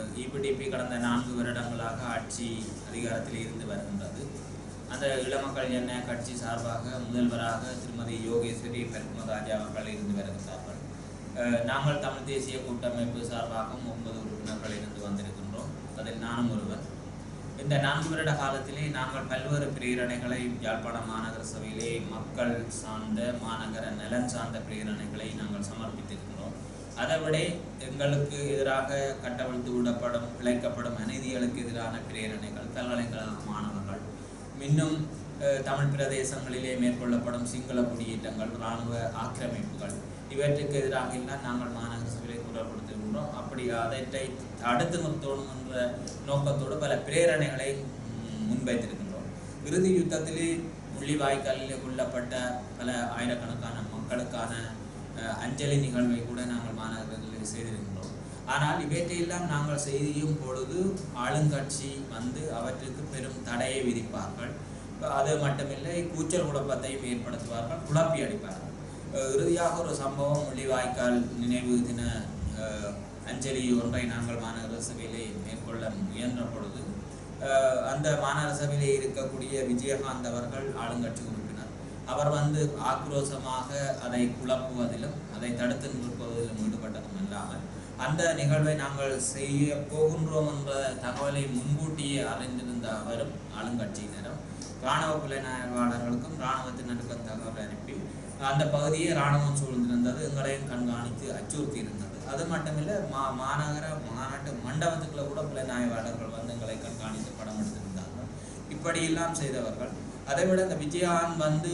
EPDP கடந்த நான்கு வருடங்களாக ஆட்சி அதிகாரத்தில் இருந்து வருகின்றது அந்த இளமக்கள் என்ன கட்சி சார்பாக முதல்வராக திருமதி யோகேஸ்வரி பத்மராஜா அவர்கள் இருந்து வருகின்றார்கள் அஹ், நாங்கள் தமிழ் தேசிய கூட்டமைப்பு சார்பாகவும் ஒன்பது உறுப்பினர்கள் இருந்து வந்திருக்கின்றோம் அதில் நானும் ஒருவர் இந்த நான்கு வருட காலத்திலே நாங்கள் பல்வேறு பிரேரணைகளை யாழ்ப்பாண மாநகர சபையிலே மக்கள் சார்ந்த மாநகர நலன் சார்ந்த பிரேரணைகளை நாங்கள் சமர்ப்பித்திருக்கிறோம் அதைவிட எங்களுக்கு எதிராக கட்டவிழ்த்து விடப்படும் இழைக்கப்படும் அநீதிகளுக்கு எதிரான பிரேரணைகள் பல்கலைக்கழக மாணவர்கள் இன்னும் அஹ், தமிழ் பிரதேசங்களிலே மேற்கொள்ளப்படும் சிங்கள குடியேற்றங்கள் இராணுவ ஆக்கிரமிப்புகள் இவற்றுக்கு எதிராக எல்லாம் நாங்கள் மாநகர சபையிலே குரல் கொடுத்திருக்கின்றோம் அப்படி அதை தடுத்து நிறுத்தணும் என்ற நோக்கத்தோடு பல பிரேரணைகளை ம், முன்வைத்திருக்கின்றோம் இறுதி யுத்தத்திலே முள்ளிவாய்க்காலில் கொல்லப்பட்ட பல ஆயிரக்கணக்கான மக்களுக்கான அஹ், அஞ்சலி நிகழ்வை கூட நாங்கள் மாநகரத்தில் செய்திருக்கின்றோம் ஆனால் இவற்றையெல்லாம் நாங்கள் செய்யும் பொழுது ஆளுங்கட்சி வந்து அவற்றுக்கு பெரும் தடையை விதிப்பார்கள் அது மட்டுமில்லை கூச்சல் குழப்பத்தையும் ஏற்படுத்துவார்கள் குழப்பி அடிப்பார்கள் அஹ் இறுதியாக ஒரு சம்பவம் முள்ளிவாய்க்கால் நினைவு தின அஹ், அஞ்சலி ஒன்றை நாங்கள் மாநகர சபையிலே மேற்கொள்ள முயன்ற பொழுது அஹ், அந்த மாநகர சபையிலே இருக்கக்கூடிய விஜயகாந்த் அவர்கள் ஆளுங்கட்சி உறுப்பினர் அவர் வந்து ஆக்ரோஷமாக அதை குழப்புவதிலும் அதை தடுத்து நிறுத்துவதிலும் ஈடுபட்டதும் இல்லாமல் அந்த நிகழ்வை நாங்கள் செய்ய போகின்றோம் என்ற தகவலை முன்கூட்டியே அறிந்திருந்த அவரும் ஆளுங்கட்சியினரும் இராணுவ புலனாய்வாளர்களுக்கும் இராணுவத்தினருக்கும் தகவல் அனுப்பி அந்த பகுதியை இராணுவம் சூழ்ந்திருந்தது எங்களையும் கண்காணித்து அச்சுறுத்தி இருந்தது அது மட்டுமில்லை மா மாநகர மாநாட்டு மண்டபத்துக்குள்ள கூட புலனாய்வாளர்கள் வந்து எங்களை கண்காணித்து படம் எடுத்திருந்தார்கள் இப்படியெல்லாம் செய்தவர்கள் அதை விட இந்த விஜயான் வந்து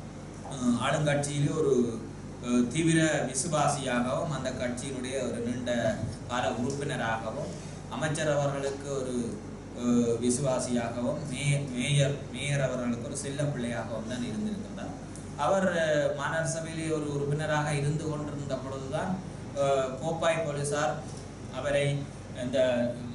அஹ், ஆளுங்கட்சியிலே ஒரு அஹ், தீவிர விசுவாசியாகவும் அந்த கட்சியினுடைய ஒரு நீண்ட கால உறுப்பினராகவும் அமைச்சர் அவர்களுக்கு ஒரு அஹ், விசுவாசியாகவும் மே மேயர் மேயர் அவர்களுக்கு ஒரு செல்ல பிள்ளையாகவும் தான் இருந்திருக்கின்றார் அவர் அஹ், மாநகர சபையிலே ஒரு உறுப்பினராக இருந்து கொண்டிருந்த பொழுதுதான் அஹ், கோப்பாய் போலீசார் அவரை இந்த உம்,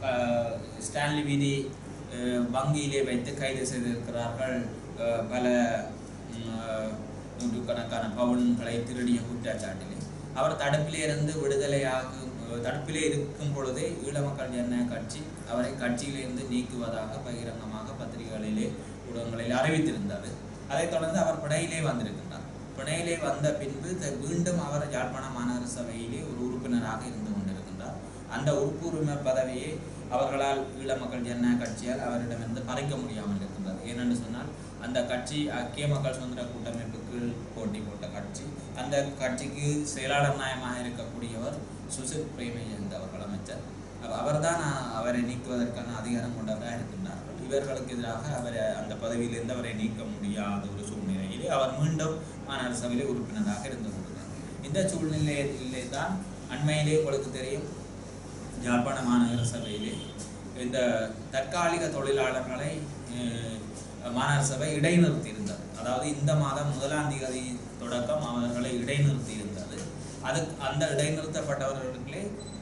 க- ஸ்டான்லி வீதி அஹ், வங்கியிலே வைத்து கைது செய்திருக்கிறார்கள் அஹ், பல உம், அஹ், நூற்றுக்கணக்கான பவுன்களை திருடிய குற்றச்சாட்டிலே அவர் தடுப்பிலே இருந்து விடுதலையாகும் அஹ், தடுப்பிலே இருக்கும் பொழுதே ஈழ மக்கள் ஜன கட்சி அவரை கட்சியிலிருந்து நீக்குவதாக பகிரங்கமாக பத்திரிகைகளிலே ஊடகங்களில் அறிவித்திருந்தது அதைத் தொடர்ந்து அவர் பிணையிலே வந்திருக்கின்றார் பிணையிலே வந்த பின்பு த- மீண்டும் அவர் யாழ்ப்பாண மாநகர சபையிலே ஒரு உறுப்பினராக இருந்து கொண்டிருக்கின்றார் அந்த உறுப்புரிமை பதவியை அவர்களால் ஈழ மக்கள் ஜன கட்சியால் அவரிடமிருந்து பறிக்க முடியாமல் இருக்கின்றது ஏனென்று சொன்னால் அந்த கட்சி ஐக்கிய மக்கள் சுதந்திர கூட்டமைப்புக்கு போட்டி போட்ட கட்சி அந்த கட்சிக்கு செயலாளர் நாயமாக இருக்கக்கூடியவர் சுசில் பிரேமஜந்த் அவர்கள் அமைச்சர் அவ- அவர்தான் அ- அவரை நீக்குவதற்கான அதிகாரம் கொண்டவராக இருக்கின்றார்கள் இவர்களுக்கு எதிராக அவரை அந்த பதவியிலிருந்து அவரை நீக்க முடியாத ஒரு சூழ்நிலையிலே அவர் மீண்டும் மாநகர சபையிலே உறுப்பினராக இருந்து கொண்டிருந்தார் இந்த சூழ்நிலையிலே தான் அண்மையிலே உங்களுக்கு தெரியும் யாழ்ப்பாண மாநகர சபையிலே இந்த தற்காலிக தொழிலாளர்களை அஹ், மாநகர சபை இடைநிறுத்தி இருந்தது அதாவது இந்த மாதம் முதலாம் தேதி தொடக்கம் அவர்களை இடைநிறுத்தி இருந்தது அது அந்த இடைநிறுத்தப்பட்டவர்களுக்கு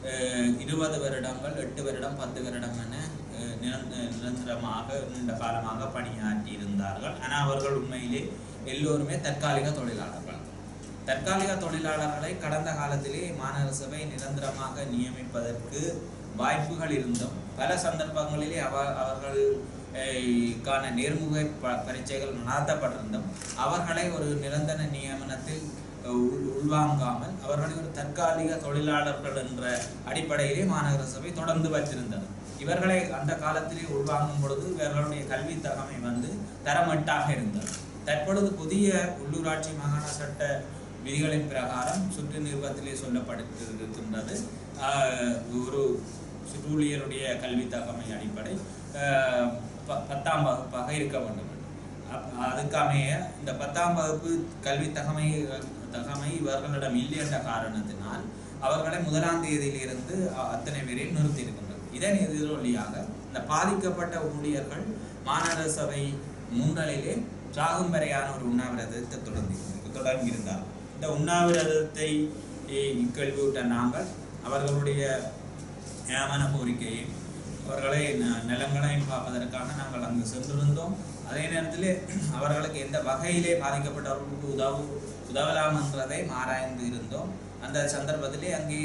இருபது வருடங்கள் எட்டு வருடம் பத்து வருடம் என அஹ், நிரந்த- நிரந்தரமாக நீண்ட காலமாக பணியாற்றி இருந்தார்கள் ஆனால் அவர்கள் உண்மையிலே எல்லோருமே தற்காலிக தொழிலாளர்கள் தற்காலிக தொழிலாளர்களை கடந்த காலத்திலே மாநகர சபை நிரந்தரமாக நியமிப்பதற்கு வாய்ப்புகள் இருந்தும் பல சந்தர்ப்பங்களிலே அவ அவர்கள் அஹ், கான நேர்முக ப- பரீட்சைகள் நடத்தப்பட்டிருந்தும் அவர்களை ஒரு நிரந்தர நியமனத்தில் அஹ், உள் உள்வாங்காமல் அவர்களை ஒரு தற்காலிக தொழிலாளர்கள் என்ற அடிப்படையிலே மாநகர சபை தொடர்ந்து வச்சிருந்தது இவர்களை அந்த காலத்திலே உள்வாங்கும் பொழுது இவர்களுடைய கல்வி தகமை வந்து தரமட்டாக இருந்தது தற்பொழுது புதிய உள்ளூராட்சி மாகாண சட்ட விதிகளின் பிரகாரம் சுற்று நிறுவத்திலே சொல்லப்பட்டிருக்கின்றது ஆஹ், ஒரு சுற்றூழியருடைய கல்வி தகமை அடிப்படை ஆஹ், ப- பத்தாம் வகுப்பாக இருக்க வேண்டும் அப்- அதுக்கு அமைய இந்த பத்தாம் வகுப்பு கல்வி தகமை தகமை இவர்களிடம் இல்லை என்ற காரணத்தினால் அவர்களை முதலாம் தேதியிலிருந்து அ- அத்தனை பேரையும் நிறுத்தி இருக்கின்றது இதன் எதிரொலியாக இந்த பாதிக்கப்பட்ட ஊழியர்கள் மாநகர சபை முன்னலிலே சாகும் வரையான ஒரு உண்ணாவிரதத்தை தொடர்ந்து தொடங்கியிருந்தார் இந்த உண்ணாவிரதத்தை கேள்விவிட்ட நாங்கள் அவர்களுடைய நியமன கோரிக்கையை அவர்களை ந- நிலங்களையும் பார்ப்பதற்காக நாங்கள் அங்கு சென்றிருந்தோம் அதே நேரத்தில் அவர்களுக்கு எந்த வகையிலே பாதிக்கப்பட்டவர்களுக்கு உதவு உதவலாம் என்றதை ஆராய்ந்து இருந்தோம் அந்த சந்தர்ப்பத்திலே அங்கே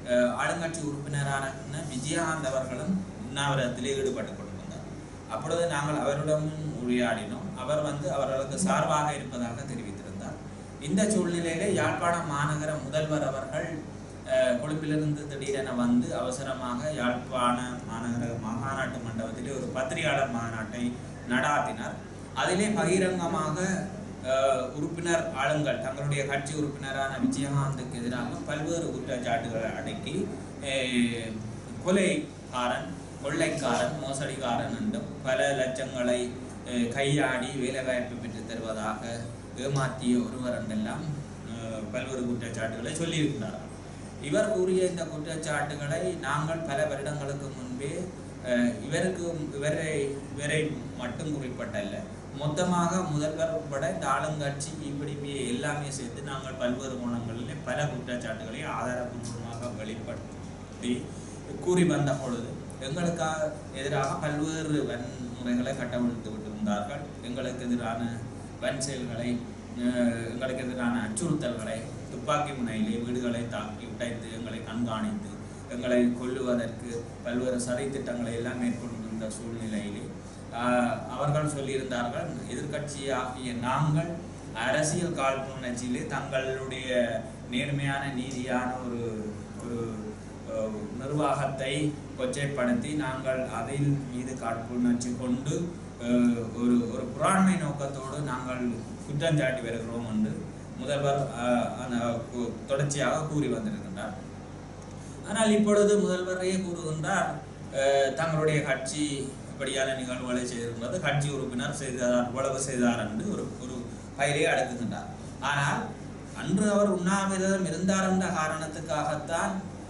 அஹ், ஆளுங்கட்சி உறுப்பினரான விஜயகாந்த் அவர்களும் உண்ணாவிரதத்திலே ஈடுபட்டுக் கொண்டிருந்தார் அப்பொழுது நாங்கள் அவரிடம் உரையாடினோம் அவர் வந்து அவர்களுக்கு சார்பாக இருப்பதாக தெரிவித்திருந்தார் இந்த சூழ்நிலையிலே யாழ்ப்பாணம் மாநகர முதல்வர் அவர்கள் அஹ், கொழும்பிலிருந்து திடீரென வந்து அவசரமாக யாழ்ப்பாண மாநகர மாநாட்டு மண்டபத்திலே ஒரு பத்திரிகையாளர் மாநாட்டை நடாத்தினார் அதிலே பகிரங்கமாக அஹ், உறுப்பினர் ஆளுங்கள் தங்களுடைய கட்சி உறுப்பினரான விஜயகாந்துக்கு எதிராக பல்வேறு குற்றச்சாட்டுகளை அடக்கி அஹ், கொலைக்காரன் கொள்ளைக்காரன் மோசடிக்காரன் என்றும் பல லட்சங்களை அஹ், கையாடி வேலைவாய்ப்பு பெற்றுத் தருவதாக ஏமாற்றிய ஒருவர் என்றெல்லாம் அஹ், பல்வேறு குற்றச்சாட்டுகளை சொல்லியிருக்கிறார் இவர் கூறிய இந்த குற்றச்சாட்டுகளை நாங்கள் பல வருடங்களுக்கு முன்பே அஹ், இவருக்கு இவரை இவரை மட்டும் குறிப்பிட்டல்ல மொத்தமாக முதல்வர் உட்பட இந்த ஆளுங்கட்சி இப்படி எல்லாமே சேர்த்து நாங்கள் பல்வேறு கோணங்களிலே பல குற்றச்சாட்டுகளை ஆதாரபூர்வமாக வெளிப்படுத்தி கூறி வந்த பொழுது எங்களுக்காக எதிராக பல்வேறு வன்முறைகளை கட்டவிழ்த்து விட்டிருந்தார்கள் எங்களுக்கு எதிரான வன் செயல்களை அஹ், எங்களுக்கு எதிரான அச்சுறுத்தல்களை துப்பாக்கி முனையிலே வீடுகளை தாக்கி உடைத்து எங்களை கண்காணித்து எங்களை கொல்லுவதற்கு பல்வேறு சதி திட்டங்களை எல்லாம் மேற்கொண்டிருந்த சூழ்நிலையிலே ஆஹ், அவர்கள் சொல்லியிருந்தார்கள் எதிர்க்கட்சியாகிய நாங்கள் அரசியல் காழ்ப்புணர்ச்சியிலே தங்களுடைய நேர்மையான நீதியான ஒரு ஒரு அஹ், நிர்வாகத்தை கொச்சைப்படுத்தி நாங்கள் அதில் மீது காழ்ப்புணர்ச்சி கொண்டு அஹ், ஒரு ஒரு புறாண்மை நோக்கத்தோடு நாங்கள் குற்றம் சாட்டி வருகிறோம் என்று முதல்வர் அஹ், அந்த கு- தொடர்ச்சியாக கூறி வந்திருக்கின்றார் ஆனால் இப்பொழுது முதல்வரே கூறுகின்றார் அஹ், தங்களுடைய கட்சி இப்படியான நிகழ்வுகளை செய்திருந்தது கட்சி உறுப்பினர் செய்தார் உழவு செய்தார் என்று ஒரு ஒரு பயிரை அடக்குகின்றார் ஆனால் அன்று அவர் உண்ணாவிரதம் இருந்தார் என்ற காரணத்துக்காகத்தான்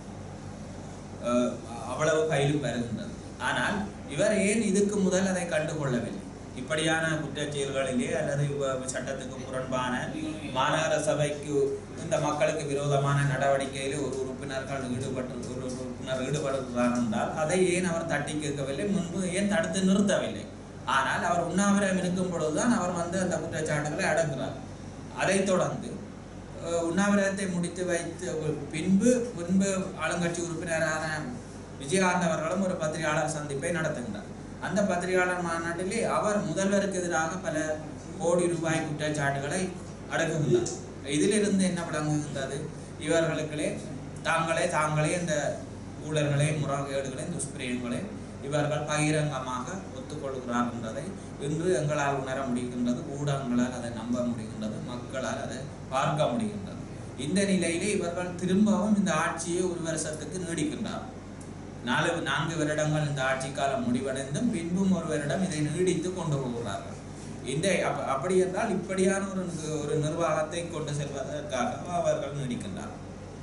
அஹ், அவ்வளவு பயிலும் வருகின்றது ஆனால் இவர் ஏன் இதுக்கு முதல் அதை கண்டுகொள்ளவில்லை இப்படியான குற்றச் செயல்களிலே அல்லது இவ- சட்டத்துக்கு முரண்பான மாநகர சபைக்கு இந்த மக்களுக்கு விரோதமான நடவடிக்கையிலே ஒரு உறுப்பினர்கள் ஈடுபட்டு ஒரு உறுப்பினர் ஈடுபடுகிறார் என்றால் அதை ஏன் அவர் தட்டி கேட்கவில்லை முன்பு ஏன் தடுத்து நிறுத்தவில்லை ஆனால் அவர் உண்ணாவிரதம் இருக்கும் பொழுதுதான் அவர் வந்து அந்த குற்றச்சாட்டுகளை அடங்குகிறார் அதைத் தொடர்ந்து அஹ், உண்ணாவிரதத்தை முடித்து வைத்து பின்பு முன்பு ஆளுங்கட்சி உறுப்பினரான விஜயகாந்த் அவர்களும் ஒரு பத்திரிகையாளர் சந்திப்பை நடத்துகின்றார் அந்த பத்திரிகையாளர் மாநாட்டிலே அவர் முதல்வருக்கு எதிராக பல கோடி ரூபாய் குற்றச்சாட்டுகளை அடக்குகின்றார் இதிலிருந்து என்ன விளங்குகின்றது இவர்களுக்களே தாங்களே தாங்களே இந்த ஊழல்களை முறைகேடுகளை துஷ்பிரயோகங்களை இவர்கள் பகிரங்கமாக ஒத்துக்கொள்கிறார் என்பதை இன்று எங்களால் உணர முடிகின்றது ஊடகங்களால் அதை நம்ப முடிகின்றது மக்களால் அதை பார்க்க முடிகின்றது இந்த நிலையிலே இவர்கள் திரும்பவும் இந்த ஆட்சியை ஒரு வருஷத்துக்கு நீடிக்கின்றார் நாலு நான்கு வருடங்கள் இந்த ஆட்சி காலம் முடிவடைந்தும் பின்பும் ஒரு வருடம் இதை நீடித்து கொண்டு போகிறார்கள் இந்த அப்ப- அப்படி என்றால் இப்படியான ஒரு நி- ஒரு நிர்வாகத்தை கொண்டு செல்வதற்காக அவர்கள் நீடிக்கின்றார்கள்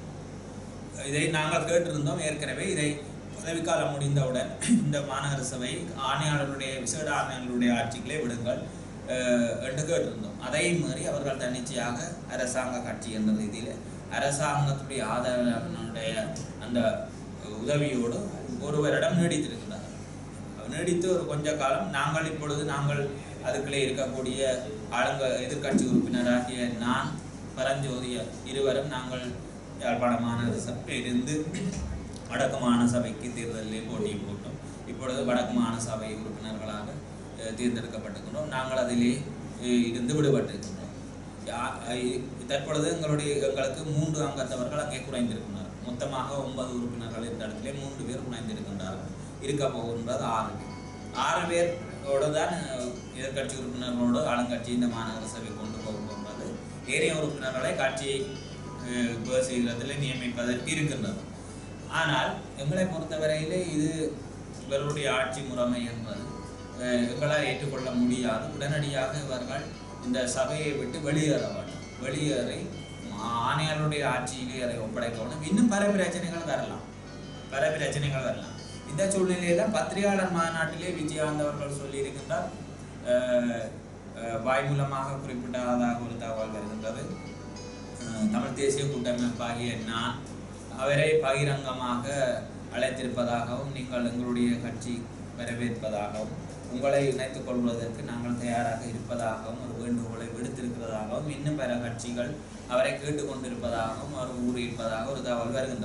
இதை நாங்கள் கேட்டிருந்தோம் ஏற்கனவே இதை பதவிக்காலம் முடிந்தவுடன் இந்த மாநகர சபை ஆணையாளருடைய விசேட ஆணையாளருடைய ஆட்சிகளே விடுங்கள் அஹ், என்று கேட்டிருந்தோம் அதை மீறி அவர்கள் தன்னிச்சையாக அரசாங்க கட்சி என்ற ரீதியில் அரசாங்கத்துடைய ஆதரவுடைய அந்த உதவியோடு ஒரு வருடம் நீடித்திருக்கிறார் நீடித்து ஒரு கொஞ்ச காலம் நாங்கள் இப்பொழுது நாங்கள் அதுக்குள்ளே இருக்கக்கூடிய ஆளுங்க எதிர்க்கட்சி உறுப்பினராகிய நான் பரஞ்சோதிய இருவரும் நாங்கள் யாழ்ப்பாண மாநகர சபையிலிருந்து வடக்கு மாகாண சபைக்கு தேர்தலிலே போட்டி போட்டோம் இப்பொழுது வடக்கு மாகாண சபை உறுப்பினர்களாக அஹ், தேர்ந்தெடுக்கப்பட்டிருக்கின்றோம் நாங்கள் அதிலே அஹ், இருந்து விடுபட்டிருக்கின்றோம் யா- அஹ், தற்பொழுது எங்களுடைய எங்களுக்கு மூன்று அங்கத்தவர்கள் அங்கே குறைந்திருக்கின்றனர் மொத்தமாக ஒன்பது உறுப்பினர்கள் இந்த இடத்திலே மூன்று பேர் குறைந்திருக்கின்றார்கள் இருக்க போகின்றது ஆறு பேர் ஆறு பேரோடு தான் அஹ், எதிர்க்கட்சி உறுப்பினர்களோடு ஆளுங்கட்சி இந்த மாநகர சபை கொண்டு போக போகின்றது ஏனைய உறுப்பினர்களை கட்சியை அஹ், வேறு சீக்கிரத்தில் நியமிப்பதற்கு இருக்கின்றது ஆனால் எங்களை பொறுத்தவரையிலே இது இவர்களுடைய ஆட்சி முறைமை என்பது அஹ், எங்களால் ஏற்றுக்கொள்ள முடியாது உடனடியாக இவர்கள் இந்த சபையை விட்டு வெளியேற வேண்டும் வெளியேறி ஆணையாளருடைய ஆட்சியிலே அதை ஒப்படைக்க வேண்டும் இன்னும் பல பிரச்சனைகள் வரலாம் பல பிரச்சனைகள் வரலாம் இந்த சூழ்நிலையில பத்திரிகையாளர் மாநாட்டிலே விஜயகாந்த் அவர்கள் சொல்லியிருக்கின்றார் அஹ், அஹ், வாய் மூலமாக குறிப்பிட்டதாக ஒரு தகவல் வருகின்றது அஹ், தமிழ் தேசிய கூட்டமைப்பாகிய நான் அவரை பகிரங்கமாக அழைத்திருப்பதாகவும் நீங்கள் எங்களுடைய கட்சி வரவேற்பதாகவும் உங்களை இணைத்துக் கொள்வதற்கு நாங்கள் தயாராக இருப்பதாகவும் ஒரு வேண்டுகோளை விடுத்திருக்கிறதாகவும் இன்னும் பிற கட்சிகள் அவரை கேட்டுக்கொண்டிருப்பதாகவும் அவர் கூறியிருப்பதாக ஒரு தகவல் வருகின்றது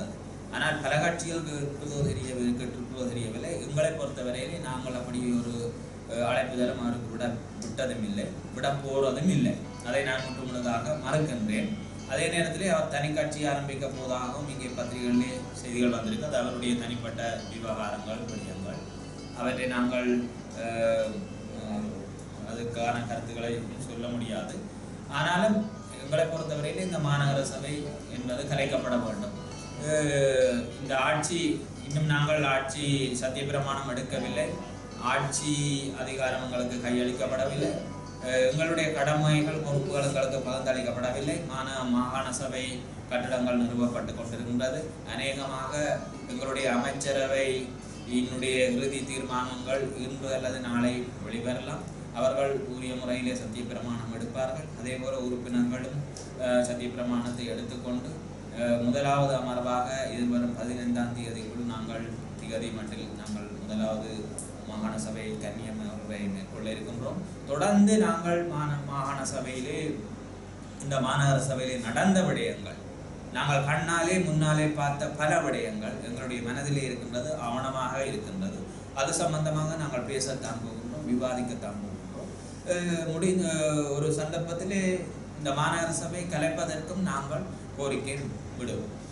ஆனால் பல கட்சிகள் கேட்கிறதோ தெரியவில்லை கேட்டிருக்கிறதோ தெரியவில்லை எங்களை பொறுத்தவரையிலே நாங்கள் அப்படி ஒரு அஹ், அழைப்புதலும் அவருக்கு விட விட்டதும் இல்லை விட போறதும் இல்லை அதை நான் முற்றுமுழுதாக மறுக்கின்றேன் அதே நேரத்திலே அவர் தனி கட்சி ஆரம்பிக்க போவதாகவும் இங்கே பத்திரிகைகளிலே செய்திகள் வந்திருக்கு அது அவருடைய தனிப்பட்ட விவகாரங்கள் விடயங்கள் அவற்றை நாங்கள் அஹ், அஹ், அதுக்கான கருத்துக்களை சொல்ல முடியாது ஆனாலும் எங்களை பொறுத்தவரையில் இந்த மாநகர சபை என்பது கலைக்கப்பட வேண்டும் அஹ், இந்த ஆட்சி இன்னும் நாங்கள் ஆட்சி சத்தியப்பிரமாணம் எடுக்கவில்லை ஆட்சி அதிகாரம் எங்களுக்கு கையளிக்கப்படவில்லை அஹ், எங்களுடைய கடமைகள் பொறுப்புகள் எங்களுக்கு பகிர்ந்தளிக்கப்படவில்லை மான மாகாண சபை கட்டடங்கள் நிறுவப்பட்டு கொண்டிருக்கின்றது அநேகமாக எங்களுடைய அமைச்சரவை என்னுடைய இறுதி தீர்மானங்கள் இன்று அல்லது நாளை வெளிவரலாம் அவர்கள் உரிய முறையிலே சத்திய பிரமாணம் எடுப்பார்கள் அதே போல உறுப்பினர்களும் அஹ், சத்திய பிரமாணத்தை எடுத்துக்கொண்டு அஹ், முதலாவது அமர்வாக எதிர்வரும் பதினைந்தாம் தேதிக்குள் நாங்கள் திகதி மட்டில் நாங்கள் முதலாவது மாகாண சபை கன்னியம் அவர்களை மேற்கொள்ள இருக்கின்றோம் தொடர்ந்து நாங்கள் மான மாகாண சபையிலே இந்த மாநகர சபையிலே நடந்த விடயங்கள் நாங்கள் கண்ணாலே முன்னாலே பார்த்த பல விடயங்கள் எங்களுடைய மனதிலே இருக்கின்றது ஆவணமாக இருக்கின்றது அது சம்பந்தமாக நாங்கள் பேசத்தான் போகின்றோம் விவாதிக்கத்தான் போகின்றோம் அஹ் முடிந்த ஒரு சந்தர்ப்பத்திலே இந்த மாநகர சபை கலைப்பதற்கும் நாங்கள் கோரிக்கை விடுவோம்